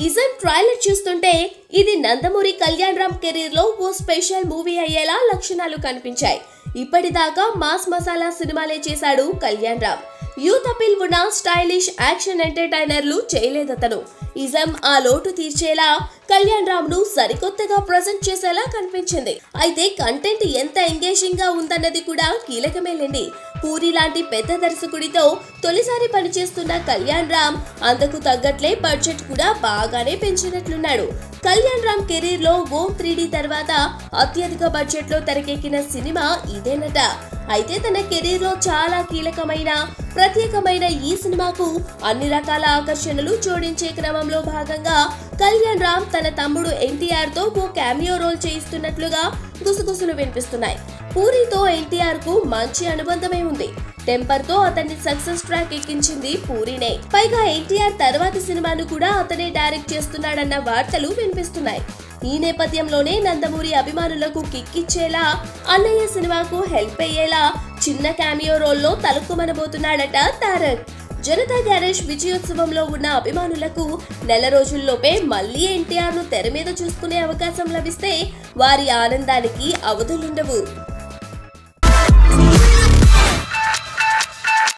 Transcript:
ism trailer చూస్తుంటే ఇది Nandamuri Kalyan Ram career లో ఓ స్పెషల్ మూవీ అయ్యేలా లక్షణాలు కనిపించాయి ఇప్పటిదాకా మాస్ మసాలా సినిమాలే చేశాడు కళ్యాణ్ రామ్ యూత్ అపీల్ ఉన్న స్టైలిష్ యాక్షన్ ఎంటర్టైనర్లు చేయలేదతను ఇజం ఆ లోటు తీర్చేలా కళ్యాణ్ రామ్ ను సరికొత్తగా ప్రజెంట్ చేసేలా కనిపించింది అయితే కంటెంట్ ఎంత ఎంగేజింగ్ గా ఉందన్నది కూడా కీలకమేలేండి పూరి లాంటి పెద్ద దర్శకుడితో తొలిసారి పనిచేస్తున్న కళ్యాణ్ రామ్ అందుకు తగ్గట్లే బడ్జెట్ కూడా బాగానే పెంచినట్లున్నాడు కళ్యాణ్ రామ్ కెరీర్ లో ఓం త్రీ తర్వాత అత్యధిక బడ్జెట్ లో తెరకెక్కిన సినిమా ఇదేనట అయితే తన కెరీర్ లో చాలా కీలకమైన ప్రత్యేకమైన ఈ సినిమాకు అన్ని రకాల ఆకర్షణలు జోడించే క్రమంలో భాగంగా కళ్యాణ్ రామ్ తన తమ్ముడు ఎన్టీఆర్ తో ఓ క్యామియో రోల్ చేయిస్తున్నట్లుగా గుసగుసలు వినిపిస్తున్నాయి పూరితో ఎన్టీఆర్ కు మంచి అనుబంధమే ఉంది టెంపర్ తో అతన్ని సక్సెస్ ట్రాక్ ఎక్కించింది పూరినే పైగా ఎన్టీఆర్ తర్వాతి సినిమాను కూడా అతనే డైరెక్ట్ చేస్తున్నాడన్న వార్తలు వినిపిస్తున్నాయి ఈ నేపథ్యంలోనే నందమూరి అభిమానులకు కిక్కిచ్చేలా అన్నయ్య సినిమాకు హెల్ప్ అయ్యేలా చిన్న క్యామియో రోల్లో తలుక్కుమనబోతున్నాడట తారక్ జనతా గ్యారేజ్ విజయోత్సవంలో ఉన్న అభిమానులకు నెల రోజుల్లోపే మళ్ళీ ఎన్టీఆర్ ను తెర మీద చూసుకునే అవకాశం లభిస్తే వారి ఆనందానికి అవధులుండవు